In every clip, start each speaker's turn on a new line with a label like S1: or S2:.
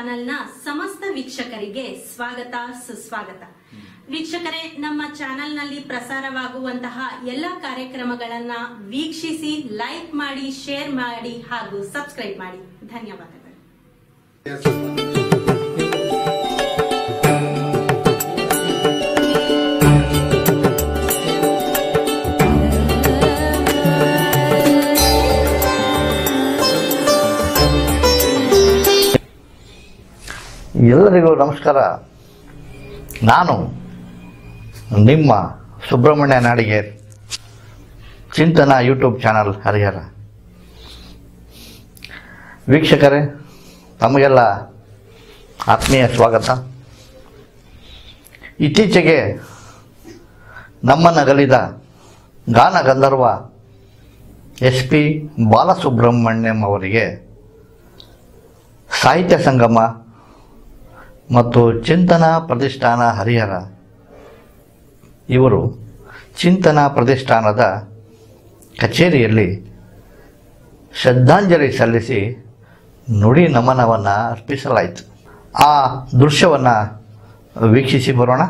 S1: ಚಾನೆಲ್ನ ಸಮಸ್ತ ವೀಕ್ಷಕರಿಗೆ ಸ್ವಾಗತ ಸುಸ್ವಾಗತ ವೀಕ್ಷಕರೇ ನಮ್ಮ ಚಾನೆಲ್ನಲ್ಲಿ ಪ್ರಸಾರವಾಗುವಂತಹ ಎಲ್ಲ ಕಾರ್ಯಕ್ರಮಗಳನ್ನ ವೀಕ್ಷಿಸಿ ಲೈಕ್ ಮಾಡಿ ಶೇರ್ ಮಾಡಿ ಹಾಗೂ ಸಬ್ಸ್ಕ್ರೈಬ್ ಮಾಡಿ ಧನ್ಯವಾದಗಳು
S2: ಎಲ್ಲರಿಗೂ ನಮಸ್ಕಾರ ನಾನು ನಿಮ್ಮ ಸುಬ್ರಹ್ಮಣ್ಯ ನಾಡಿಗೇರ್ ಚಿಂತನ ಯೂಟ್ಯೂಬ್ ಚಾನಲ್ ಹರಿಹರ ವೀಕ್ಷಕರೇ ತಮಗೆಲ್ಲ ಆತ್ಮೀಯ ಸ್ವಾಗತ ಇತ್ತೀಚೆಗೆ ನಮ್ಮನ್ನಗಲಿದ ಗಾನ ಗಂಧರ್ವ ಎಸ್ ಪಿ ಬಾಲಸುಬ್ರಹ್ಮಣ್ಯಂ ಅವರಿಗೆ ಸಾಹಿತ್ಯ ಸಂಗಮ ಮತ್ತು ಚಿಂತನ ಪ್ರತಿಷ್ಠಾನ ಹರಿಹರ ಇವರು ಚಿಂತನ ಪ್ರತಿಷ್ಠಾನದ ಕಚೇರಿಯಲ್ಲಿ ಶ್ರದ್ಧಾಂಜಲಿ ಸಲ್ಲಿಸಿ ನುಡಿ ನಮನವನ್ನು ಅರ್ಪಿಸಲಾಯಿತು ಆ ದೃಶ್ಯವನ್ನು ವೀಕ್ಷಿಸಿ ಬರೋಣ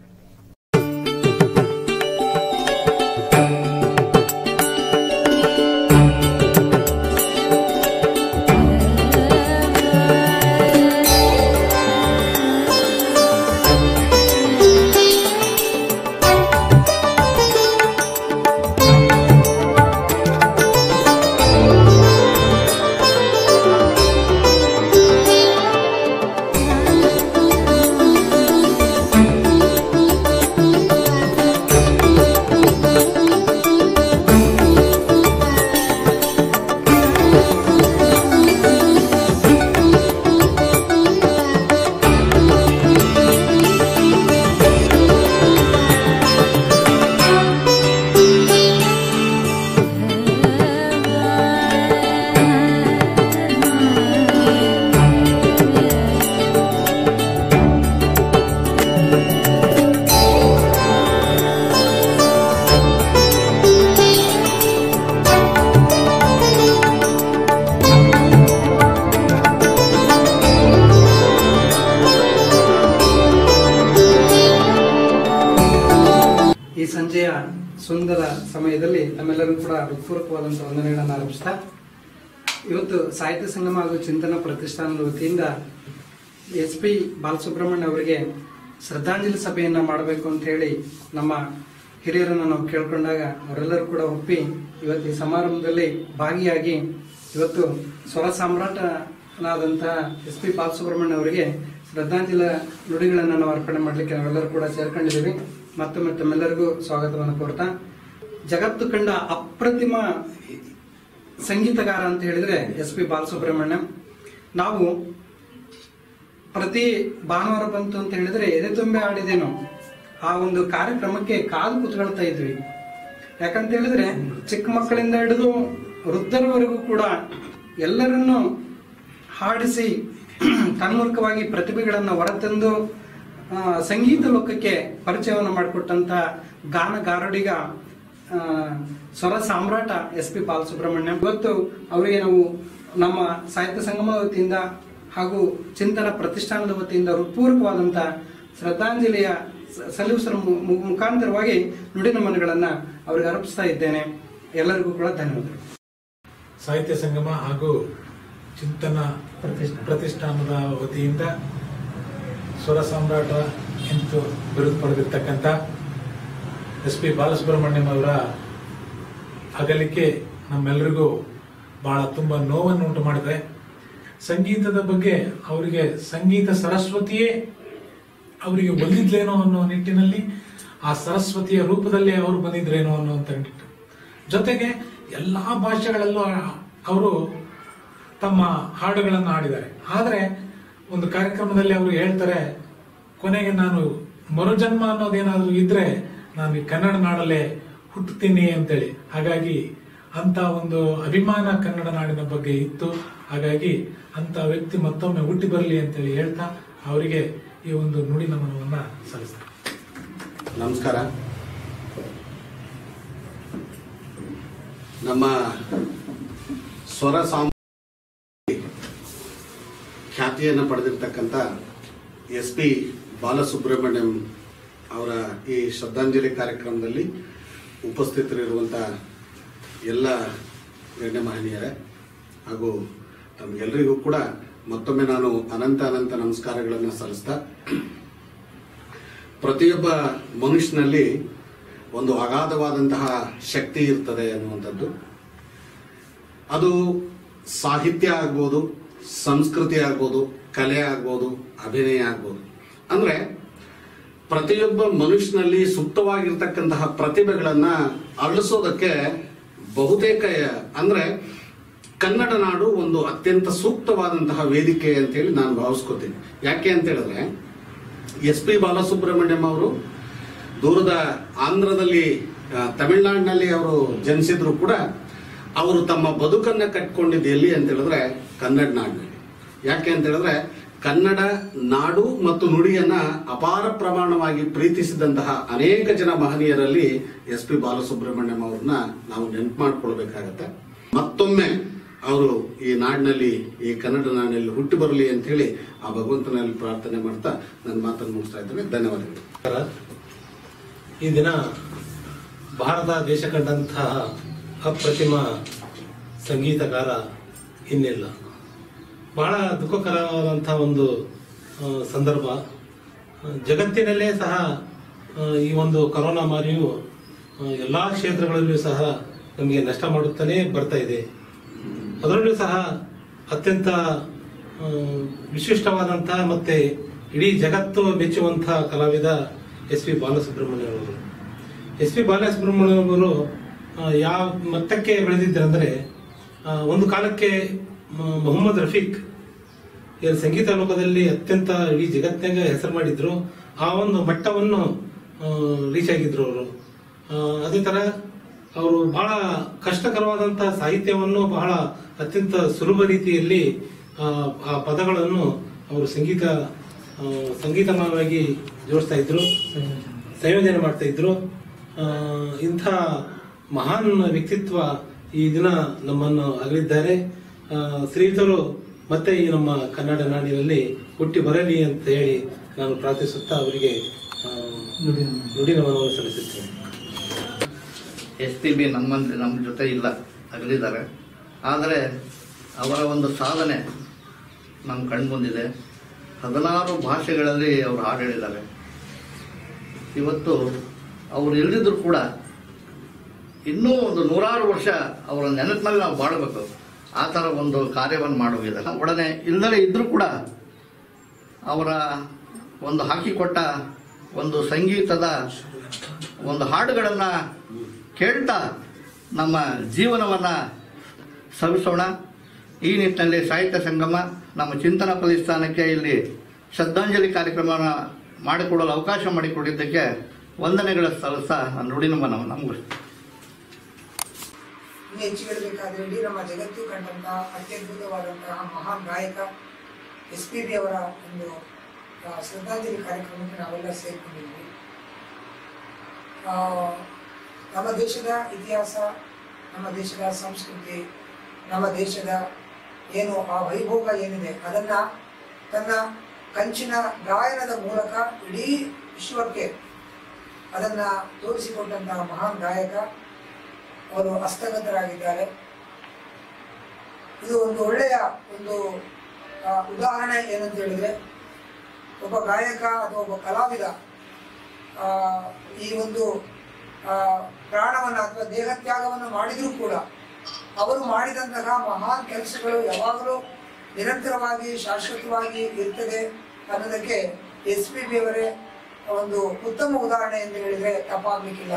S3: ಈ ಸಂಜೆಯ ಸುಂದರ ಸಮಯದಲ್ಲಿ ನಮ್ಮೆಲ್ಲರಿಗೂ ಕೂಡ ಹೃತ್ಪೂರ್ವಕವಾದಂತಹ ವಂದನೆಗಳನ್ನು ಆರಂಭಿಸ್ತಾ ಇವತ್ತು ಸಾಹಿತ್ಯ ಸಂಗಮ ಹಾಗೂ ಚಿಂತನ ಪ್ರತಿಷ್ಠಾನದ ವತಿಯಿಂದ ಎಸ್ ಪಿ ಬಾಲಸುಬ್ರಹ್ಮಣ್ಯ ಅವರಿಗೆ ಶ್ರದ್ಧಾಂಜಲಿ ಸಭೆಯನ್ನ ಮಾಡಬೇಕು ಅಂತ ಹೇಳಿ ನಮ್ಮ ಹಿರಿಯರನ್ನ ನಾವು ಕೇಳ್ಕೊಂಡಾಗ ಅವರೆಲ್ಲರೂ ಕೂಡ ಒಪ್ಪಿ ಇವತ್ತು ಈ ಸಮಾರಂಭದಲ್ಲಿ ಭಾಗಿಯಾಗಿ ಇವತ್ತು ಸ್ವರ ಸಾಮ್ರಾಟನಾದಂತಹ ಎಸ್ ಪಿ ಬಾಲಸುಬ್ರಹ್ಮಣ್ಯ ಅವರಿಗೆ ಶ್ರದ್ಧಾಂಜಲಿ ನುಡಿಗಳನ್ನು ನಾವು ಅರ್ಪಣೆ ಮಾಡಲಿಕ್ಕೆ ನಾವೆಲ್ಲರೂ ಕೂಡ ಸೇರ್ಕೊಂಡಿದ್ದೀವಿ ಮತ್ತೊಮ್ಮೆ ತಮ್ಮೆಲ್ಲರಿಗೂ ಸ್ವಾಗತವನ್ನು ಕೋರ್ತಾ ಜಗತ್ತು ಕಂಡ ಅಪ್ರತಿಮ ಸಂಗೀತಗಾರ ಅಂತ ಹೇಳಿದ್ರೆ ಎಸ್ ಪಿ ಬಾಲಸುಬ್ರಹ್ಮಣ್ಯಂ ನಾವು ಪ್ರತಿ ಭಾನುವಾರ ಬಂತು ಅಂತ ಹೇಳಿದ್ರೆ ಎದೆ ತುಂಬೆ ಆಡಿದೇನು ಆ ಒಂದು ಕಾರ್ಯಕ್ರಮಕ್ಕೆ ಕಾದು ಕೂತ್ಕೊಳ್ತಾ ಇದ್ವಿ ಯಾಕಂತ ಹೇಳಿದ್ರೆ ಚಿಕ್ಕ ಮಕ್ಕಳಿಂದ ಹಿಡಿದು ವೃದ್ಧರವರೆಗೂ ಕೂಡ ಎಲ್ಲರನ್ನು ಹಾಡಿಸಿ ತನ್ಮೂಲಕವಾಗಿ ಪ್ರತಿಭೆಗಳನ್ನು ಹೊರತಂದು ಆ, ಸಂಗೀತ ಲೋಕಕ್ಕೆ ಪರಿಚಯವನ್ನು ಮಾಡಿಕೊಟ್ಟಂತ ಗಾನಗಾರಡಿಗ ಆ, ಸ್ವರ ಸಾಮ್ರಾಟ ಎಸ್ ಪಿ ಬಾಲಸುಬ್ರಹ್ಮಣ್ಯ ಇವತ್ತು ಅವರಿಗೆ ನಾವು ನಮ್ಮ ಸಾಹಿತ್ಯ ಸಂಗಮ ವತಿಯಿಂದ ಹಾಗೂ ಚಿಂತನ ಪ್ರತಿಷ್ಠಾನದ ವತಿಯಿಂದ ಹೃತ್ಪೂರ್ವಕವಾದಂಥ ಶ್ರದ್ಧಾಂಜಲಿಯ ಸ- ಸಲ್ಲಿಸುವ ಮು- ಮು- ಮುಖಾಂತರವಾಗಿ ನುಡಿ ನಮನಗಳನ್ನ ಅವರಿಗೆ ಅರ್ಪಿಸ್ತಾ ಇದ್ದೇನೆ ಎಲ್ಲರಿಗೂ ಕೂಡ ಧನ್ಯವಾದಗಳು
S4: ಸಾಹಿತ್ಯ ಸಂಗಮ ಹಾಗೂ ಚಿಂತನ
S3: ಪ್ರತಿಷ್ಠಾನ.
S4: ಪ್ರತಿಷ್ಠಾನದ ವತಿಯಿಂದ ಸ್ವರ ಸಾಮ್ರಾಟ ಎಂದು ಬಿರುದು ಪಡೆದಿರ್ತಕ್ಕಂಥ ಎಸ್ ಪಿ ಬಾಲಸುಬ್ರಹ್ಮಣ್ಯಂ ಅವರ ಅಗಲಿಕೆ ನಮ್ಮೆಲ್ಲರಿಗೂ ಬಹಳ ತುಂಬ ನೋವನ್ನು ಉಂಟು ಮಾಡಿದೆ ಸಂಗೀತದ ಬಗ್ಗೆ ಅವರಿಗೆ ಸಂಗೀತ ಸರಸ್ವತಿಯೇ ಅವರಿಗೆ ಒಲಿದ್ಲೇನೋ ಅನ್ನೋ ನಿಟ್ಟಿನಲ್ಲಿ ಆ ಸರಸ್ವತಿಯ ರೂಪದಲ್ಲೇ ಅವರು ಬಂದಿದ್ರೇನೋ ಅನ್ನುವಂಥ ನಿಟ್ಟು ಜೊತೆಗೆ ಎಲ್ಲಾ ಭಾಷೆಗಳಲ್ಲೂ ಅವರು ತಮ್ಮ ಹಾಡುಗಳನ್ನು ಹಾಡಿದ್ದಾರೆ ಆದರೆ ಒಂದು ಕಾರ್ಯಕ್ರಮದಲ್ಲಿ ಅವರು ಹೇಳ್ತಾರೆ ಕೊನೆಗೆ ನಾನು ಮರುಜನ್ಮ ಅನ್ನೋದೇನಾದ್ರೂ ಇದ್ರೆ ನಾನು ಈ ಕನ್ನಡ ನಾಡಲ್ಲೇ ಹುಟ್ಟುತ್ತೀನಿ ಅಂತೇಳಿ ಹಾಗಾಗಿ ಅಂತ ಒಂದು ಅಭಿಮಾನ ಕನ್ನಡ ನಾಡಿನ ಬಗ್ಗೆ ಇತ್ತು ಹಾಗಾಗಿ ಅಂತ ವ್ಯಕ್ತಿ ಮತ್ತೊಮ್ಮೆ ಹುಟ್ಟಿ ಬರಲಿ ಅಂತೇಳಿ ಹೇಳ್ತಾ ಅವರಿಗೆ ಈ ಒಂದು ನುಡಿ ನಮನವನ್ನ ಸಲ್ಲಿಸ್ತಾರೆ
S5: ನಮಸ್ಕಾರ ನಮ್ಮ ಸ್ವರ ಸಾಮ್ ಖ್ಯಾತ ಖ್ಯಾತಿಯನ್ನು ಪಡೆದಿರ್ತಕ್ಕಂಥ ಎಸ್ ಪಿ ಬಾಲಸುಬ್ರಹ್ಮಣ್ಯಂ ಅವರ ಈ ಶ್ರದ್ಧಾಂಜಲಿ ಕಾರ್ಯಕ್ರಮದಲ್ಲಿ ಉಪಸ್ಥಿತರಿರುವಂಥ ಎಲ್ಲ ಗಣ್ಯ ಮಹನೀಯರೇ ಹಾಗೂ ತಮಗೆಲ್ಲರಿಗೂ ಕೂಡ ಮತ್ತೊಮ್ಮೆ ನಾನು ಅನಂತ ಅನಂತ ನಮಸ್ಕಾರಗಳನ್ನು ಸಲ್ಲಿಸ್ತಾ ಪ್ರತಿಯೊಬ್ಬ ಮನುಷ್ಯನಲ್ಲಿ ಒಂದು ಅಗಾಧವಾದಂತಹ ಶಕ್ತಿ ಇರ್ತದೆ ಅನ್ನುವಂಥದ್ದು ಅದು ಸಾಹಿತ್ಯ ಆಗ್ಬೋದು ಸಂಸ್ಕೃತಿ ಆಗ್ಬೋದು ಕಲೆ ಆಗ್ಬೋದು ಅಭಿನಯ ಆಗ್ಬೋದು ಅಂದ್ರೆ ಪ್ರತಿಯೊಬ್ಬ ಮನುಷ್ಯನಲ್ಲಿ ಸುಪ್ತವಾಗಿರ್ತಕ್ಕಂತಹ ಪ್ರತಿಭೆಗಳನ್ನ ಅಳಿಸೋದಕ್ಕೆ ಬಹುತೇಕ ಅಂದ್ರೆ ಕನ್ನಡ ನಾಡು ಒಂದು ಅತ್ಯಂತ ಸೂಕ್ತವಾದಂತಹ ವೇದಿಕೆ ಅಂತ ಹೇಳಿ ನಾನು ಭಾವಿಸ್ಕೋತೀನಿ ಯಾಕೆ ಅಂತ ಹೇಳಿದ್ರೆ ಎಸ್ ಪಿ ಬಾಲಸುಬ್ರಹ್ಮಣ್ಯಂ ಅವರು ದೂರದ ಆಂಧ್ರದಲ್ಲಿ ಆ, ತಮಿಳುನಾಡಿನಲ್ಲಿ ಅವರು ಜನಿಸಿದ್ರು ಕೂಡ ಅವರು ತಮ್ಮ ಬದುಕನ್ನ ಕಟ್ಕೊಂಡಿದ್ದು ಎಲ್ಲಿ ಅಂತ ಹೇಳಿದ್ರೆ ಕನ್ನಡ ನಾಡಿನಲ್ಲಿ ಯಾಕೆ ಅಂತ ಹೇಳಿದ್ರೆ ಕನ್ನಡ ನಾಡು ಮತ್ತು ನುಡಿಯನ್ನ ಅಪಾರ ಪ್ರಮಾಣವಾಗಿ ಪ್ರೀತಿಸಿದಂತಹ ಅನೇಕ ಜನ ಮಹನೀಯರಲ್ಲಿ ಎಸ್ ಪಿ ಬಾಲಸುಬ್ರಹ್ಮಣ್ಯಂ ಅವ್ರನ್ನ ನಾವು ನೆನಪು ಮಾಡ್ಕೊಳ್ಬೇಕಾಗತ್ತೆ ಮತ್ತೊಮ್ಮೆ ಅವರು ಈ ನಾಡಿನಲ್ಲಿ ಈ ಕನ್ನಡ ನಾಡಿನಲ್ಲಿ ಹುಟ್ಟಿ ಬರಲಿ ಅಂತ ಹೇಳಿ ಆ ಭಗವಂತನಲ್ಲಿ ಪ್ರಾರ್ಥನೆ ಮಾಡ್ತಾ ನನ್ನ ಮಾತನ್ನು ಮುಗಿಸ್ತಾ ಇದ್ದೇನೆ ಧನ್ಯವಾದಗಳು
S4: ನಮಸ್ಕಾರ. ಈ ದಿನ ಭಾರತ ದೇಶ ಕಂಡಂತಹ ಅಪ್ರತಿಮ ಸಂಗೀತಗಾರ ಇನ್ನಿಲ್ಲ ಬಹಳ ದುಃಖಕರವಾದಂತಹ ಒಂದು ಆ, ಸಂದರ್ಭ ಆ, ಜಗತ್ತಿನಲ್ಲೇ ಸಹ ಆ, ಈ ಒಂದು ಕೊರೋನಾ ಮಾರಿಯು ಆ, ಎಲ್ಲಾ ಕ್ಷೇತ್ರಗಳಲ್ಲಿಯೂ ಸಹ ನಮಗೆ ನಷ್ಟ ಮಾಡುತ್ತಾನೆ ಬರ್ತಾ ಇದೆ ಅದರಲ್ಲೂ ಸಹ ಅತ್ಯಂತ ಆ, ವಿಶಿಷ್ಟವಾದಂತಹ ಮತ್ತೆ ಇಡೀ ಜಗತ್ತು ಮೆಚ್ಚುವಂತಹ ಕಲಾವಿದ ಎಸ್ ಪಿ ಬಾಲಸುಬ್ರಹ್ಮಣ್ಯ ಅವರು ಎಸ್ ಪಿ ಬಾಲಸುಬ್ರಹ್ಮಣ್ಯ ಅವರು ಆ, ಯಾವ ಮಟ್ಟಕ್ಕೆ ಬೆಳೆದಿದ್ದರಂದ್ರೆ ಆ, ಒಂದು ಕಾಲಕ್ಕೆ ಮ- ಮೊಹಮ್ಮದ್ ರಫೀಕ್ ಏನು ಸಂಗೀತ ಲೋಕದಲ್ಲಿ ಅತ್ಯಂತ ಇಡೀ ಜಗತ್ತಿನಾಗ ಹೆಸರು ಮಾಡಿದ್ರು ಆ ಒಂದು ಮಟ್ಟವನ್ನು ರೀಚ್ ಆಗಿದ್ರು ಅವರು ಅದೇ ತರ ಅವರು ಬಹಳ ಕಷ್ಟಕರವಾದಂತಹ ಸಾಹಿತ್ಯವನ್ನು ಬಹಳ ಅತ್ಯಂತ ಸುಲಭ ರೀತಿಯಲ್ಲಿ ಆ, ಆ ಪದಗಳನ್ನು ಅವರು ಸಂಗೀತ ಆ, ಸಂಗೀತಮಯವಾಗಿ ಜೋಡಿಸ್ತಾ ಇದ್ರು ಸಂಯೋಜನೆ ಮಾಡ್ತಾ ಇದ್ರು ಆ, ಇಂಥ ಮಹಾನ್ ವ್ಯಕ್ತಿತ್ವ ಈ ದಿನ ನಮ್ಮನ್ನು ಅಗಲಿದ್ದಾರೆ ಆ, ಶ್ರೀಯುತರು ಮತ್ತೆ ಈ ನಮ್ಮ ಕನ್ನಡ ನಾಡಿನಲ್ಲಿ ಹುಟ್ಟಿ ಬರಲಿ ಅಂತ ಹೇಳಿ ನಾನು ಪ್ರಾರ್ಥಿಸುತ್ತಾ ಅವರಿಗೆ ಆ, ನುಡಿ ನಮನವನ್ನು ಸಲ್ಲಿಸುತ್ತೇನೆ
S2: ಎಸ್ ಪಿ ಬಿ ನಮ್ಮ ನಮ್ಮ ಜೊತೆ ಇಲ್ಲ ಅಗಲಿದ್ದಾರೆ ಆದರೆ ಅವರ ಒಂದು ಸಾಧನೆ ನಮ್ಮ ಕಣ್ಮುಂದಿದೆ ಹದಿನಾರು ಭಾಷೆಗಳಲ್ಲಿ ಅವರು ಹಾಡು ಹೇಳಿದ್ದಾರೆ ಇವತ್ತು ಅವರು ಇಲ್ಲದಿದ್ರು ಕೂಡ ಇನ್ನೂ ಒಂದು ನೂರಾರು ವರ್ಷ ಅವರ ನೆನಪಿನಲ್ಲಿ ನಾವು ಬಾಳಬೇಕು ಆ ಥರ ಒಂದು ಕಾರ್ಯವನ್ನು ಮಾಡೋಗಿದೆ ಒಡನೆ ಇಲ್ಲದೇ ಇದ್ರೂ ಕೂಡ ಅವರ ಒಂದು ಹಾಕಿಕೊಟ್ಟ ಒಂದು ಸಂಗೀತದ ಒಂದು ಹಾಡುಗಳನ್ನು ಕೇಳ್ತಾ ನಮ್ಮ ಜೀವನವನ್ನು ಸವಿಸೋಣ ಈ ನಿಟ್ಟಿನಲ್ಲಿ ಸಾಹಿತ್ಯ ಸಂಗಮ ನಮ್ಮ ಚಿಂತನ ಪ್ರತಿಷ್ಠಾನಕ್ಕೆ ಇಲ್ಲಿ ಶ್ರದ್ಧಾಂಜಲಿ ಕಾರ್ಯಕ್ರಮವನ್ನು ಮಾಡಿಕೊಡಲು ಅವಕಾಶ ಮಾಡಿಕೊಟ್ಟಿದ್ದಕ್ಕೆ ವಂದನೆಗಳ ಸಲ್ಲಿಸ್ತಾ ನಾನು ನುಡಿ ನಮನವನ್ನು ಮುಗಿಸ್ತೀನಿ
S6: ಇನ್ನು ಹೆಚ್ಚು ಹೇಳಬೇಕಾದ್ರೆ ಇಡೀ ನಮ್ಮ ಜಗತ್ತು ಕಂಡಂತಹ ಅತ್ಯದ್ಭುತವಾದಂತಹ ಮಹಾನ್ ಗಾಯಕ ಎಸ್ ಪಿ ಬಿ ಅವರ ಒಂದು ಆ, ಶ್ರದ್ಧಾಂಜಲಿ ಕಾರ್ಯಕ್ರಮಕ್ಕೆ ನಾವೆಲ್ಲ ಸೇರ್ಕೊಂಡಿದ್ವಿ ಆ, ನಮ್ಮ ದೇಶದ ಇತಿಹಾಸ ನಮ್ಮ ದೇಶದ ಸಂಸ್ಕೃತಿ ನಮ್ಮ ದೇಶದ ಏನು ಆ ವೈಭೋಗ ಏನಿದೆ ಅದನ್ನ ತನ್ನ ಕಂಚಿನ ಗಾಯನದ ಮೂಲಕ ಇಡೀ ವಿಶ್ವಕ್ಕೆ ಅದನ್ನ ತೋರಿಸಿಕೊಟ್ಟಂತಹ ಮಹಾನ್ ಗಾಯಕ ಅವರು ಹಸ್ತಗತರಾಗಿದ್ದಾರೆ ಇದು ಒಂದು ಒಳ್ಳೆಯ ಒಂದು ಆ, ಉದಾಹರಣೆ ಏನಂತ ಹೇಳಿದ್ರೆ ಒಬ್ಬ ಗಾಯಕ ಅಥವಾ ಒಬ್ಬ ಕಲಾವಿದ ಆ, ಈ ಒಂದು ಆ, ಪ್ರಾಣವನ್ನ ಅಥವಾ ದೇಹತ್ಯಾಗವನ್ನು ಮಾಡಿದರೂ ಕೂಡ ಅವರು ಮಾಡಿದಂತಹ ಮಹಾನ್ ಕೆಲಸಗಳು ಯಾವಾಗಲೂ ನಿರಂತರವಾಗಿ ಶಾಶ್ವತವಾಗಿ ಇರ್ತದೆ ಅನ್ನೋದಕ್ಕೆ ಎಸ್ ಪಿ ಬಿ ಅವರೇ ಒಂದು ಉತ್ತಮ ಉದಾಹರಣೆ ಎಂದು ಹೇಳಿದ್ರೆ ತಪ್ಪಾಗ್ಲಿಕ್ಕಿಲ್ಲ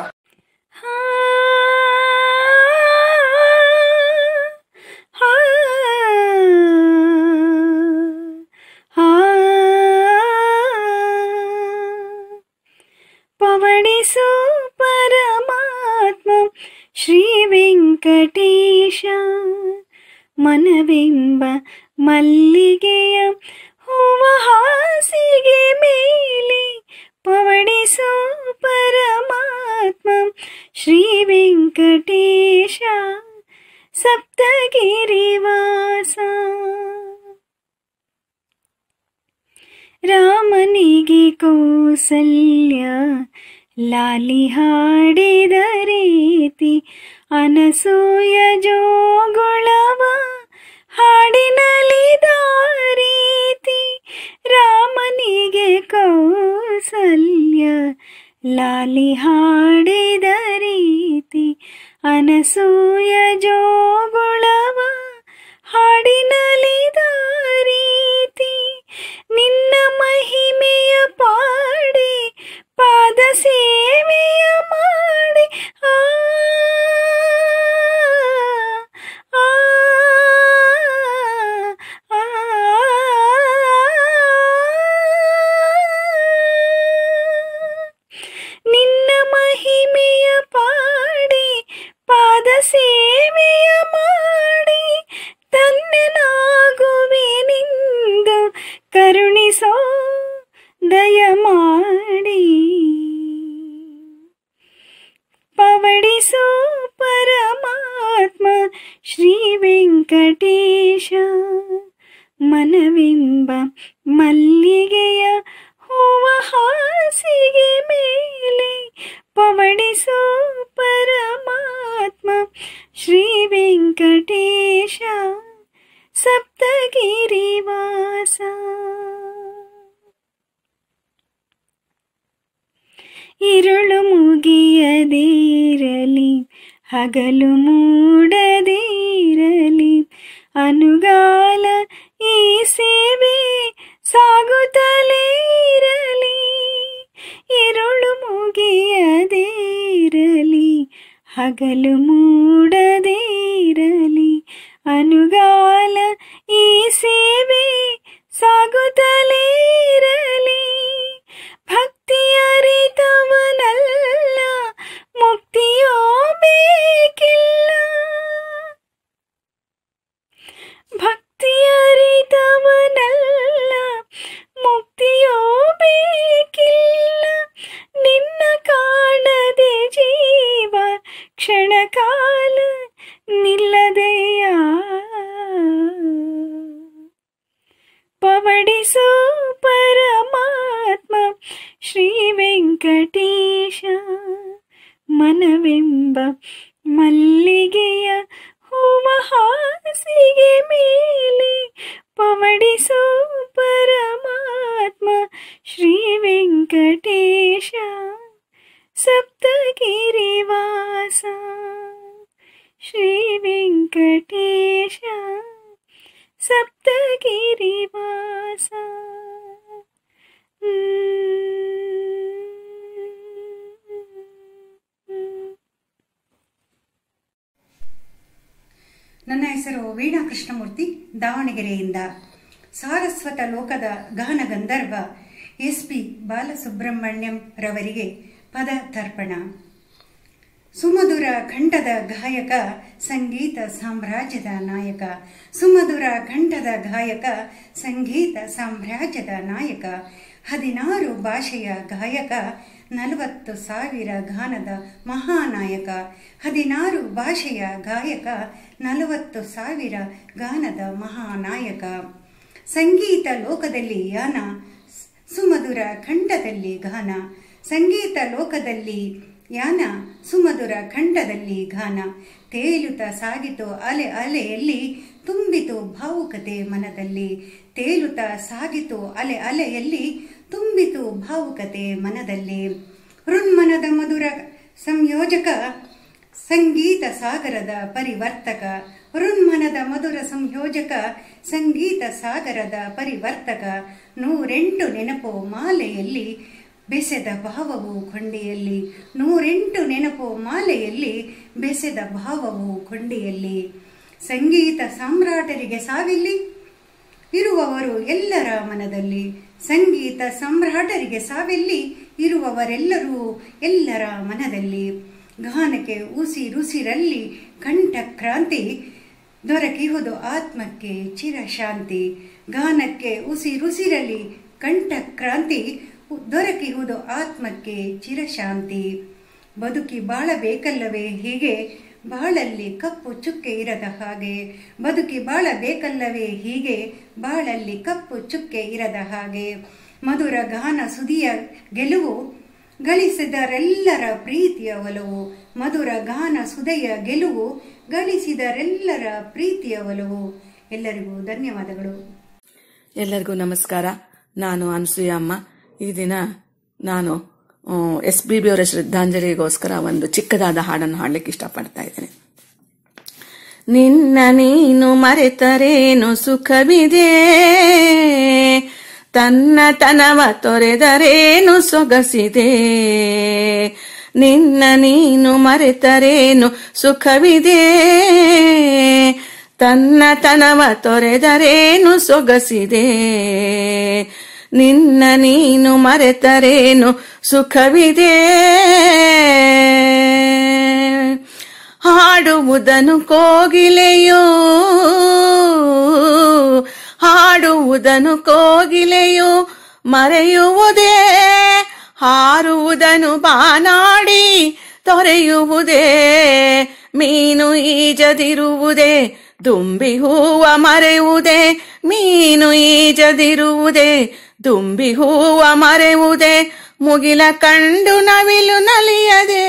S7: ಪವಣಿಸು ಪರಮಾತ್ಮ ಶ್ರೀ ವೆಂಕಟೇಶ ಮನವೆಂಬ ಮಲ್ಲಿಗೆಯ ಹೂವ ಹಾಸಿಗೆ ಮೇಲೆ ಪವಣಿಸು ಪರಮಾತ್ಮ ಶ್ರೀ ವೆಂಕಟೇಶ ಸಪ್ತಗಿರಿವಾಸ ರಾಮನಿಗೆ ಕೌಸಲ್ಯ ಲಾಲಿ ಹಾಡಿದ ರೀತಿ ಅನಸೂಯ ಜೋಗುಳವ ಹಾಡಿನಲಿದ ರೀತಿ ರಾಮನಿಗೆ ಕೌಸಲ್ಯ ಲಾಲಿ ಹಾಡಿದ ರೀತಿ ಅನಸೂಯ ಜೋಗುಳವ ಹಾಡಿನಲಿದ ರೀತಿ ನಿನ್ನ ಮಹಿಮೆಯ ಪಾಡಿ ಪಾದ ಸೇವೆಯ ಮಾಡಿ ಆ ಆ, ಆ, ನಿನ್ನ ಮಹಿಮೆಯ ಪಾಡಿ ಪಾದ ಸೇವೆಯ ಮಾಡಿ ತನ್ನನಾಗುವೆನಿಂದು ಕರುಣಿಸೋ ದಯ ಮಾಡಿ ಪವಡಿಸೋ ಪರಮಾತ್ಮ ಶ್ರೀ ವೆಂಕಟೇಶ ಮನವೆಂಬ ಮಲ್ಲಿಗೆಯ ಹೂವ ಹಾಸಿಗೆ ಮೇಲೆ ಪವಡಿಸೋ ಪರಮಾತ್ಮ ಶ್ರೀ ವೆಂಕಟೇಶ ಸಪ್ತಗಿರಿವಾಸ ഇരുളു ಮುಗಿಯದಿರಲಿ ಹಗಲು ಮೂಡದಿರಲಿ ಅನುಗಾಲ ಈ ಸೇವೆ ಸಾಗುತ್ತಲೇ ಇರಲಿ ഇരുಳು ಮುಗಿಯದಿರಲಿ ಹಗಲು ಮೂಡದಿರಲಿ ಅನುಗಾಲ ಈ ಸೇವೆ ಸಾಗುತ್ತಲೇ ಇರಲಿ ಭಕ್ತಿ ಅರಿತವನಲ್ಲ ಮುಕ್ತಿಯೋ ಬೇಕಿಲ್ಲ ಭಕ್ತಿ ಅರಿತವನಲ್ಲ ಮುಕ್ತಿಯೋ ಬೇಕಿಲ್ಲ ನಿನ್ನ ಕಾಣದೆ ಜೀವ ಕ್ಷಣ ಕಾಲ ನಿಲ್ಲದೆಯ ಪವಡಿಸೋ ಪರಮಾತ್ಮ ಶ್ರೀ ವೆಂಕಟೇಶ ಮನವೆಂಬ ಮಲ್ಲಿಗೆಯ ಹೂವ ಹಾಸಿಗೆ ಮೇಲೆ ಪವಡಿಸೋ ಪರಮಾತ್ಮ ಶ್ರೀ ವೆಂಕಟೇಶ ಸಪ್ತಗಿರಿವಾಸ ಶ್ರೀ ವೆಂಕಟೇಶ ಸಪ್ತಗಿರಿವಾಸ
S8: ನನ್ನ ಹೆಸರು ವೀಣಾ ಕೃಷ್ಣಮೂರ್ತಿ ದಾವಣಗೆರೆಯಿಂದ ಸಾರಸ್ವತ ಲೋಕದ ಗಾನ ಗಂಧರ್ವ ಎಸ್ ಪಿ ಬಾಲಸುಬ್ರಹ್ಮಣ್ಯಂ ರವರಿಗೆ ಪದ ತರ್ಪಣ ಸುಮಧುರ ಕಂಠದ ಗಾಯಕ ಸಂಗೀತ ಸಾಮ್ರಾಜ್ಯದ ನಾಯಕ ಸುಮಧುರ ಕಂಠದ ಗಾಯಕ ಸಂಗೀತ ಸಾಮ್ರಾಜ್ಯದ ನಾಯಕ ಹದಿನಾರು ಭಾಷೆಯ ಗಾಯಕ ನಲವತ್ತು ಸಾವಿರ ಗಾನದ ಮಹಾನಾಯಕ ಹದಿನಾರು ಭಾಷೆಯ ಗಾಯಕ ನಲವತ್ತು ಸಾವಿರ ಗಾನದ ಮಹಾನಾಯಕ ಸಂಗೀತ ಲೋಕದಲ್ಲಿ ಯಾನ ಸುಮಧುರ ಖಂಡದಲ್ಲಿ ಗಾನ ಸಂಗೀತ ಲೋಕದಲ್ಲಿ ಯಾನ ಸುಮಧುರ ಖಂಡದಲ್ಲಿ ಗಾನ ತೇಲುತ್ತ ಸಾಗಿತು ಅಲೆ ಅಲೆಯಲ್ಲಿ ತುಂಬಿತು ಭಾವುಕತೆ ಮನದಲ್ಲಿ ತೇಲುತ್ತ ಸಾಗಿತು ಅಲೆ ಅಲೆಯಲ್ಲಿ ತುಂಬಿತು ಭಾವುಕತೆ ಮನದಲ್ಲಿ ಹೃನ್ಮನದ ಮಧುರ ಸಂಯೋಜಕ ಸಂಗೀತ ಸಾಗರದ ಪರಿವರ್ತಕ ಹೃನ್ಮನದ ಮಧುರ ಸಂಯೋಜಕ ಸಂಗೀತ ಸಾಗರದ ಪರಿವರ್ತಕ ನೂರೆಂಟು ನೆನಪು ಮಾಲೆಯಲ್ಲಿ ಬೆಸೆದ ಭಾವವು ಕೊಂಡಿಯಲ್ಲಿ ನೂರೆಂಟು ನೆನಪು ಮಾಲೆಯಲ್ಲಿ ಬೆಸೆದ ಭಾವವು ಕೊಂಡಿಯಲ್ಲಿ ಸಂಗೀತ ಸಾಮ್ರಾಟರಿಗೆ ಸಾವಿಲ್ಲಿ ಇರುವವರು ಎಲ್ಲರ ಮನದಲ್ಲಿ ಸಂಗೀತ ಸಾಮ್ರಾಟರಿಗೆ ಸಾವೆಲ್ಲಿ ಇರುವವರೆಲ್ಲರೂ ಎಲ್ಲರ ಮನದಲ್ಲಿ ಗಾನಕ್ಕೆ ಉಸಿರುಸಿರಲ್ಲಿ ಕಂಠ ಕ್ರಾಂತಿ ದೊರಕಿಹುದು ಆತ್ಮಕ್ಕೆ ಚಿರಶಾಂತಿ ಗಾನಕ್ಕೆ ಉಸಿರುಸಿರಲಿ ಕಂಠ ಕ್ರಾಂತಿ ದೊರಕಿಹುದು ಆತ್ಮಕ್ಕೆ ಚಿರಶಾಂತಿ ಬದುಕಿ ಬಾಳಬೇಕಲ್ಲವೇ ಹೀಗೆ ಬಾಳಲ್ಲಿ ಕಪ್ಪು ಚುಕ್ಕೆ ಇರದ ಹಾಗೆ ಬದುಕಿ ಬಾಳಬೇಕಲ್ಲವೇ ಹೀಗೆ ಬಾಳಲ್ಲಿ ಕಪ್ಪು ಚುಕ್ಕೆ ಇರದ ಹಾಗೆ ಮಧುರ ಗಾನ ಸುದಿಯ ಗೆಲುವು ಗಳಿಸಿದರೆಲ್ಲರ ಪ್ರೀತಿಯ ಒಲವು ಮಧುರ ಗಾನ ಸುದೆಯ ಗೆಲುವು ಗಳಿಸಿದರೆಲ್ಲರ ಪ್ರೀತಿಯ ಒಲವು ಎಲ್ಲರಿಗೂ ಧನ್ಯವಾದಗಳು
S9: ಎಲ್ಲರಿಗೂ ನಮಸ್ಕಾರ ನಾನು ಅನಸೂಯ ಅಮ್ಮ ಈ ದಿನ ನಾನು ಎಸ್ ಬಿ ಬಿ ಅವರ ಶ್ರದ್ಧಾಂಜಲಿಗೋಸ್ಕರ ಒಂದು ಚಿಕ್ಕದಾದ ಹಾಡನ್ನು ಹಾಡಲಿಕ್ಕೆ ಇಷ್ಟಪಡ್ತಾ ಇದ್ದೇನೆ ನಿನ್ನ ನೀನು ಮರೆತರೇನು ಸುಖವಿದೆ ತನ್ನ ತನವ ತೊರೆದರೇನು ಸೊಗಸಿದೆ ನಿನ್ನ ನೀನು ಮರೆತರೇನು ಸುಖವಿದೆ ತನ್ನ ತನವ ತೊರೆದರೇನು ಸೊಗಸಿದೆ ನಿನ್ನ ನೀನು ಮರೆತರೇನು ಸುಖವಿದೆ ಹಾಡುವುದನು ಕೋಗಿಲೆಯೋ ಹಾಡುವುದನು ಕೋಗಿಲೆಯೋ ಮರೆಯುವುದೇ ಹಾರುವುದನು ಬಾನಾಡಿ ತೊರೆಯುವುದೇ ಮೀನು ಈಜದಿರುವುದೇ ದುಂಬಿ ಹೂವ ಮರೆಯುವುದೇ ಮೀನು ಈಜದಿರುವುದೇ ದುಂಬಿ ಹೂವ ಮರೆಯುವುದೇ ಮುಗಿಲ ಕಂಡು ನವಿಲು ನಲಿಯದೆ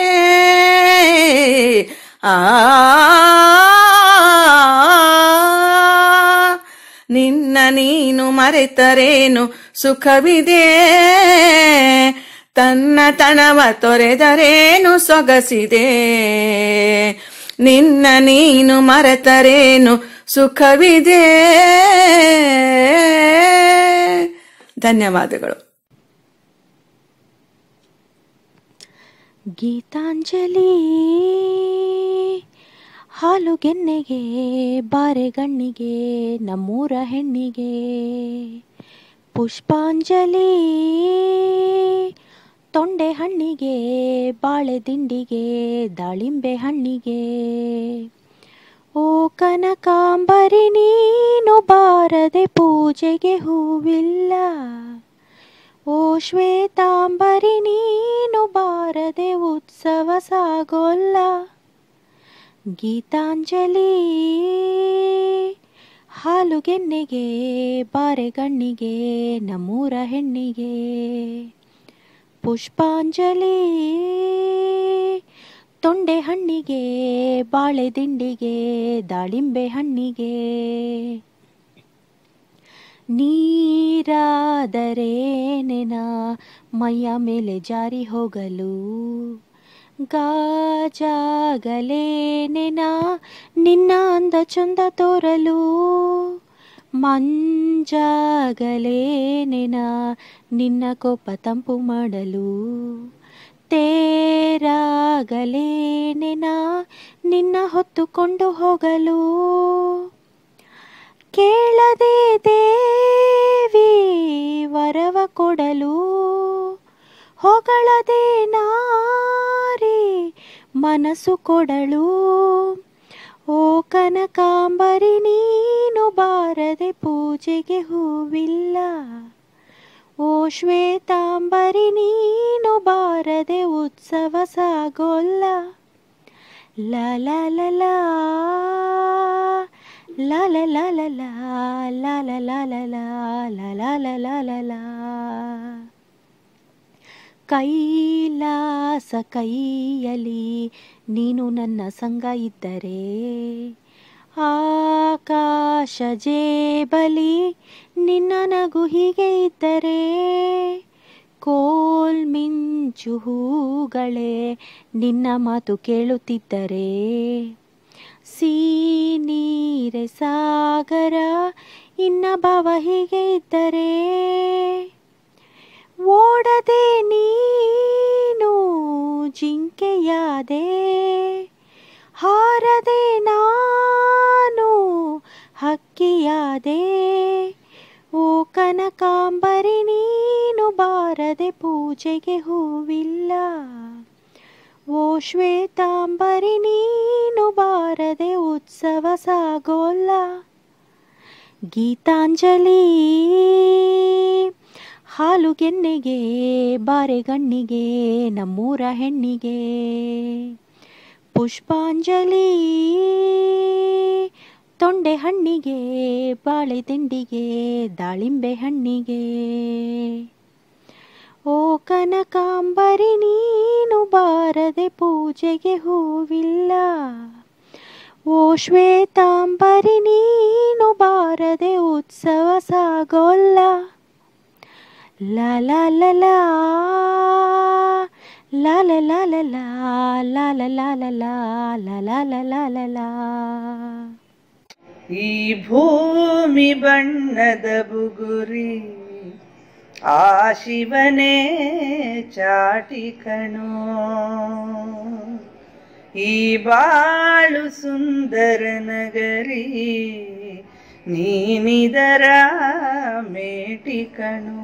S9: ಆ ನಿನ್ನ ನೀನು ಮರೆತರೇನು ಸುಖವಿದೆ ತನ್ನ ತನವ ತೊರೆದರೇನು ಸೊಗಸಿದೆ ನಿನ್ನ ನೀನು ಮರೆತರೇನು ಸುಖವಿದೆ ಧನ್ಯವಾದಗಳು
S10: ಗೀತಾಂಜಲಿ ಹಾಲುಗೆನ್ನೆಗೆ ಬಾರೆಗಣ್ಣಿಗೆ ನಮ್ಮೂರ ಹೆಣ್ಣಿಗೆ ಪುಷ್ಪಾಂಜಲಿ ತೊಂಡೆ ಹಣ್ಣಿಗೆ ಬಾಳೆ ದಿಂಡಿಗೆ ದಾಳಿಂಬೆ ಹಣ್ಣಿಗೆ ಓ ಕನಕಾಂಬರಿ ನೀನು ಬಾರದೆ ಪೂಜೆಗೆ ಹೂವಿಲ್ಲ ಓ ಶ್ವೇತಾಂಬರಿ ನೀನು ಬಾರದೆ ಉತ್ಸವ ಸಾಗೋಲ್ಲ ಗೀತಾಂಜಲಿ ಹಾಲುಗೆನ್ನೆಗೆ ಬಾರೆಗಣ್ಣಿಗೆ ನಮ್ಮೂರ ಹೆಣ್ಣಿಗೆ ಪುಷ್ಪಾಂಜಲಿ ತೊಂಡೆ ಹಣ್ಣಿಗೆ ಬಾಳೆ ದಿಂಡಿಗೆ ದಾಳಿಂಬೆ ಹಣ್ಣಿಗೆ ನೀರಾದರೆ ನೆನ ಮೈಯ ಮೇಲೆ ಜಾರಿ ಹೋಗಲು ಗಾಜಾಗಲೇ ನೆನ ನಿನ್ನ ಅಂದ ಚಂದ ತೋರಲು ಮಂಜಾಗಲೇ ನೆನ ನಿನ್ನ ಕೋಪ ತಂಪು ಮಾಡಲು ತೇರಾಗಲೇ ನೆನ ನಿನ್ನ ಹೊತ್ತುಕೊಂಡು ಹೋಗಲು ಕೇಳದೆ ದೇವಿ ವರವ ಕೊಡಲು ಹೊಗಳದೆ ನಾರಿ ಮನಸ್ಸು ಕೊಡಲು ಓ ಕನಕಾಂಬರಿ ನೀನು ಬಾರದೆ ಪೂಜೆಗೆ ಹೂವಿಲ್ಲ ಓ ಶ್ವೇತಾಂಬರಿ ನೀನು ಬಾರದೆ ಉತ್ಸವ ಸಾಗೋಲ್ಲ ಲ ಲ ಲ ಲ La la la la la la la la la la la la la la la la Kailasa ಕೈಯಲಿ ನೀನು ನನ್ನ ಸಂಗ ಇದ್ದರೆ ಆಕಾಶ ಜೇಬಲಿ ನಿನ್ನ ನಗು ಹೀಗೆ ಇದ್ದರೆ ಕೋಲ್ ಮಿಂಚು ಹೂಗಳೇ ನಿನ್ನ ಮಾತು ಕೇಳುತ್ತಿದ್ದರೆ ನೀರೆ ಸಾಗರ ಇನ್ನ ಭಾವ ಹೀಗೆ ಇದ್ದರೆ ಓಡದೆ ನೀನು ಜಿಂಕೆಯಾದೆ ಹಾರದೆ ನಾನು ಹಕ್ಕಿಯಾದೆ ಓ ಕನಕಾಂಬರಿ ನೀನು ಬಾರದೆ ಪೂಜೆಗೆ ಹೂವಿಲ್ಲ ಓ ಶ್ವೇತಾಂಬರಿ ನೀನು ಬಾರದೆ ಉತ್ಸವ ಸಾಗೋಲ್ಲ ಗೀತಾಂಜಲಿ ಹಾಲುಗೆನ್ನೆಗೆ ಬಾರೆಗಣ್ಣಿಗೆ ನಮ್ಮೂರ ಹೆಣ್ಣಿಗೆ ಪುಷ್ಪಾಂಜಲಿ ತೊಂಡೆ ಹಣ್ಣಿಗೆ ಬಾಳೆ ತಿಂಡಿಗೆ ದಾಳಿಂಬೆ ಹಣ್ಣಿಗೆ ಓ ಕನಕಾಂಬರಿ ನೀನು ಬಾರದೆ ಪೂಜೆಗೆ ಹೂವಿಲ್ಲ ಓ ಶ್ವೇತಾಂಬರಿ ನೀನು ಬಾರದೆ ಉತ್ಸವ ಸಾಗೋಲ್ಲ ಲಾ ಲಾ ಲಾ ಲಾ ಲಾ ಲಾ ಲಾ ಲಾ ಲಾ ಲಾ ಲಾ ಲಾ ಲಾ ಲಾ ಲಾ ಲಾ ಲಾ ಲಾ ಲಾ
S11: ಈ ಭೂಮಿ ಬಣ್ಣದ ಬುಗುರಿ ಆ ಶಿವನೇ ಚಾಟಿ ಕಣೋ ಈ ಬಾಳು ಸುಂದರ ನಗರಿ ನೀನಿದರ ಮೇಟಿ ಕಣೋ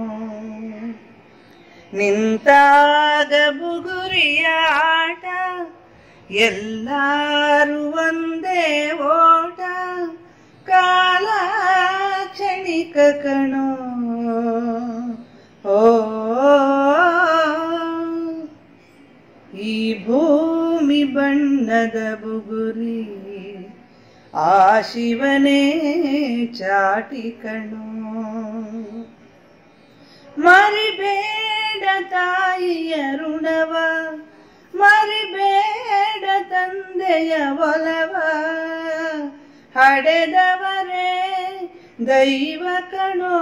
S11: ನಿಂತಾಗ ಬುಗುರಿಯ ಆಟ ಎಲ್ಲಾರು ಒಂದೇ ಓಟ ಕಾಲ ಕ್ಷಣಿಕ ಕಣೋ ಓ ಈ ಭೂಮಿ ಬಣ್ಣದ ಬುಗುರಿ ಆ ಶಿವನೇ ಚಾಟಿ ಕಣೋ ಮರಿಬೇಡ ತಾಯಿಯ ಋಣವ ಮರಿಬೇಡ ತಂದೆಯ ಒಲವ ಹಡೆದವರೇ ದೈವ ಕಣೋ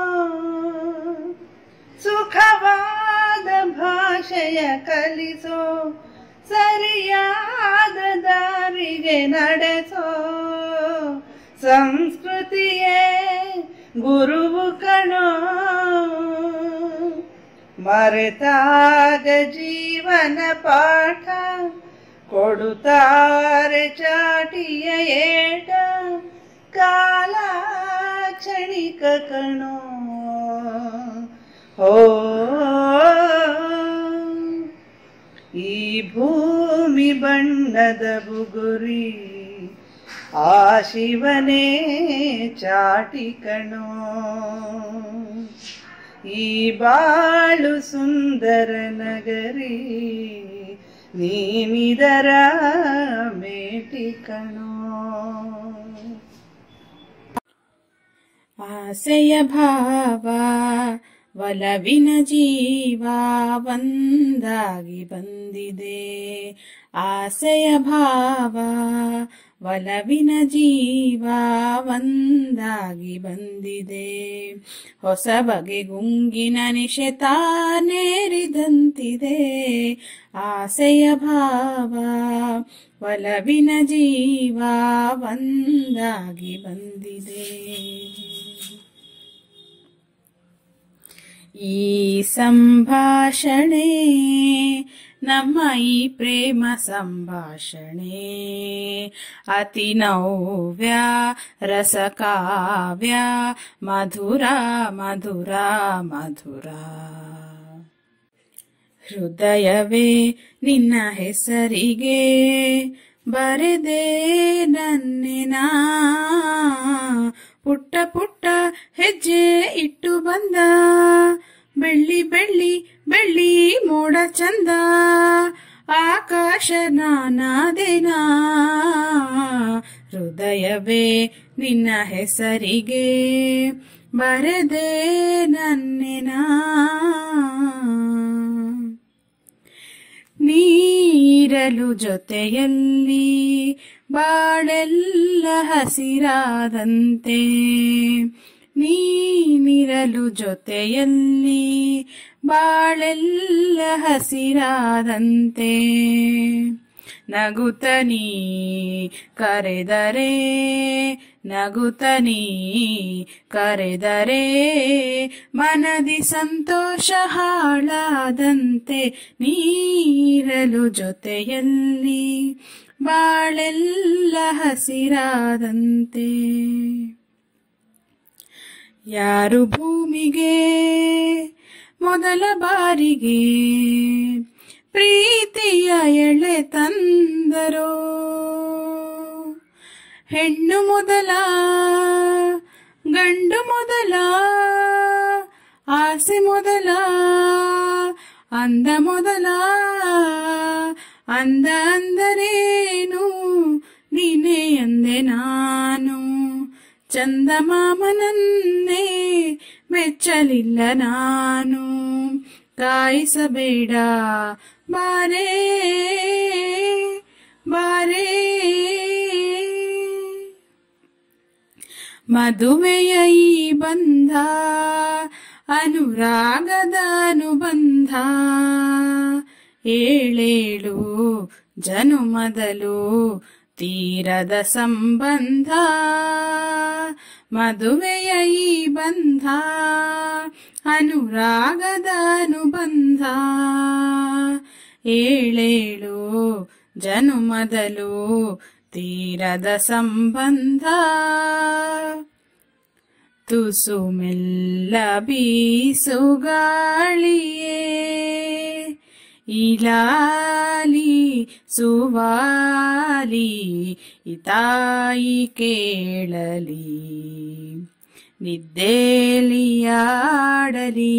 S11: ಸುಖವಾದ ಭಾಷೆಯ ಕಲಿಸೋ ಸರಿಯಾದ ದಾರಿಗೆ ನಡೆಸೋ ಸಂಸ್ಕೃತಿಯೇ ಗುರುವು ಕಣೋ ಮರೆತಾಗ ಜೀವನ ಪಾಠ ಕೊಡುತ್ತಾರೆ ಚಾಟಿಯ ಏಟ ಕಾಲ ಕ್ಷಣಿಕ ಕಣೋ ಓ ಈ ಭೂಮಿ ಬಣ್ಣದ ಬುಗುರಿ ಆ ಶಿವನೇ ಚಾಟಿ ಕಣೋ ಈ ಬಾಳು ಸುಂದರ ನಗರಿ ನೀನಿದರ ಮೇಟಿ ಕಣೋ
S12: ಆಸೆಯ ಭಾವ ಒಲವಿನ ಜೀವ ಒಂದಾಗಿ ಬಂದಿದೆ ಆಸೆಯ ಭಾವ ಒಲವಿನ ಜೀವ ಒಂದಾಗಿ ಬಂದಿದೆ ಹೊಸ ಬಗೆ ಗುಂಗಿನ ನಿಶೆ ತಾನೇರಿದಂತಿದೆ ಆಸೆಯ ಭಾವ ಒಲವಿನ ಜೀವ ಒಂದಾಗಿ ಬಂದಿದೆ ಈ ಸಂಭಾಷಣೆ ನಮ್ಮ ಈ ಪ್ರೇಮ ಸಂಭಾಷಣೆ ಅತಿ ನವ್ಯ ರಸಕಾವ್ಯ ಮಧುರ ಮಧುರ ಮಧುರ ಹೃದಯವೇ ನಿನ್ನ ಹೆಸರಿಗೆ ಬರೆದೆ ನನ್ನಿನ ಪುಟ್ಟ ಪುಟ್ಟ ಹೆಜ್ಜೆ ಇಟ್ಟು ಬಂದ ಬೆಳ್ಳಿ ಬೆಳ್ಳಿ ಬೆಳ್ಳಿ ಮೋಡ ಚಂದ ಆಕಾಶ ನಾನಾದೇನ ಹೃದಯವೇ ನಿನ್ನ ಹೆಸರಿಗೆ ಬರೆದೆ ನನ್ನಿನ ನೀರಲು ಜೊತೆಯಲ್ಲಿ ಬಾಳೆಲ್ಲ ಹಸಿರಾದಂತೆ ನೀನಿರಲು ಜೊತೆಯಲ್ಲಿ ಬಾಳೆಲ್ಲ ಹಸಿರಾದಂತೆ ನಗುತ್ತನೀ ಕರೆದರೆ ನಗುತ್ತನೀ ಕರೆದರೆ ಮನದಿ ಸಂತೋಷ ಹಾಳಾದಂತೆ ನೀರಲು ಜೊತೆಯಲ್ಲಿ ಬಾಳೆಲ್ಲ ಹಸಿರಾದಂತೆ ಯಾರು ಭೂಮಿಗೆ ಮೊದಲ ಬಾರಿಗೆ ಪ್ರೀತಿಯ ಎಳೆ ತಂದರೋ ಹೆಣ್ಣು ಮೊದಲ ಗಂಡು ಮೊದಲ ಆಸೆ ಮೊದಲ ಅಂದ ಮೊದಲ ಅಂದ ಅಂದರೇನು ನೀನೇ ಅಂದೆ ನಾನು ಚಂದಮಾಮನನ್ನೇ ಮೆಚ್ಚಲಿಲ್ಲ ನಾನು ಕಾಯಿಸಬೇಡ ಬಾರೇ ಬಾರೇ ಮದುವೆಯ ಈ ಬಂಧ ಅನುರಾಗದ ಅನುಬಂಧ ಏಳೇಳು ಜನುಮದಲು ತೀರದ ಸಂಬಂಧ ಮದುವೆಯ ಈ ಬಂಧ ಅನುರಾಗದ ಅನುಬಂಧ ಏಳೇಳು ಜನುಮದಲು ತೀರದ ಸಂಬಂಧ ತುಸು ಮೆಲ್ಲ ಬೀಸು ಗಾಳಿಯೇ ಇಲಾಲಿ ಸುವಾಲಿ ಇತಾಯಿ ಕೇಳಲಿ ನಿದ್ದೇಲಿಯಾಡಲಿ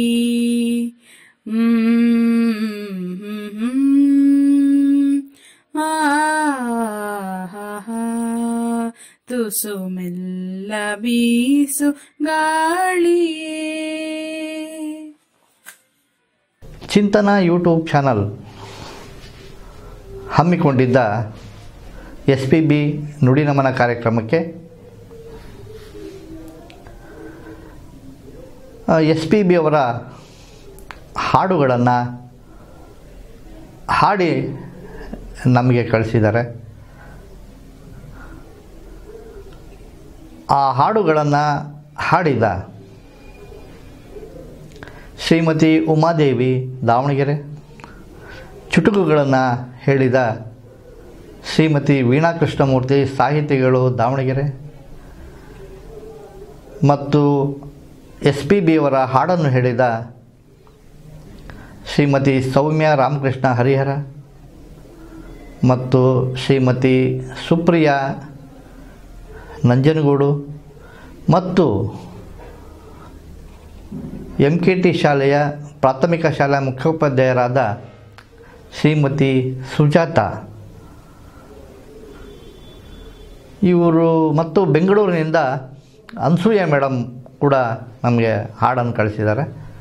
S12: ಆಹಾ ತುಸು ಮೆಲ್ಲ ಬೀಸು ಗಾಳಿಯೇ
S2: ಚಿಂತನ ಯೂಟ್ಯೂಬ್ ಚಾನಲ್ ಹಮ್ಮಿಕೊಂಡಿದ್ದ ಎಸ್ ಪಿ ಬಿ ನುಡಿನಮನ ಕಾರ್ಯಕ್ರಮಕ್ಕೆ ಎಸ್ ಪಿ ಬಿ ಅವರ ಹಾಡುಗಳನ್ನು ಹಾಡಿ ನಮಗೆ ಕಳಿಸಿದ್ದಾರೆ ಆ ಹಾಡುಗಳನ್ನು ಹಾಡಿದ ಶ್ರೀಮತಿ ಉಮಾದೇವಿ ದಾವಣಗೆರೆ ಚುಟುಕುಗಳನ್ನು ಹೇಳಿದ ಶ್ರೀಮತಿ ವೀಣಾ ಕೃಷ್ಣಮೂರ್ತಿ ಸಾಹಿತಿಗಳು ದಾವಣಗೆರೆ ಮತ್ತು ಎಸ್ ಪಿ ಬಿ ಅವರ ಹಾಡನ್ನು ಹೇಳಿದ ಶ್ರೀಮತಿ ಸೌಮ್ಯ ರಾಮಕೃಷ್ಣ ಹರಿಹರ ಮತ್ತು ಶ್ರೀಮತಿ ಸುಪ್ರಿಯಾ ನಂಜನಗೂಡು ಮತ್ತು ಎಂ ಕೆ ಟಿ ಶಾಲೆಯ ಪ್ರಾಥಮಿಕ ಶಾಲಾ ಮುಖ್ಯೋಪಾಧ್ಯಾಯರಾದ ಶ್ರೀಮತಿ ಸುಜಾತ ಇವರು ಮತ್ತು ಬೆಂಗಳೂರಿನಿಂದ ಅನ್ಸೂಯ ಮೇಡಮ್ ಕೂಡ ನಮಗೆ ಹಾಡನ್ನು ಕಳಿಸಿದ್ದಾರೆ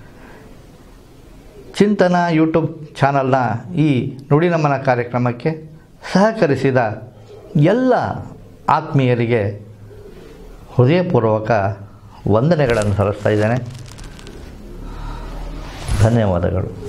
S2: ಚಿಂತನ ಯೂಟ್ಯೂಬ್ ಚಾನಲ್ನ ಈ ನುಡಿನಮನ ಕಾರ್ಯಕ್ರಮಕ್ಕೆ ಸಹಕರಿಸಿದ ಎಲ್ಲ ಆತ್ಮೀಯರಿಗೆ ಹೃದಯಪೂರ್ವಕ ವಂದನೆಗಳನ್ನು ಸಲ್ಲಿಸ್ತಾ ಇದ್ದೇನೆ ಧನ್ಯವಾದಗಳು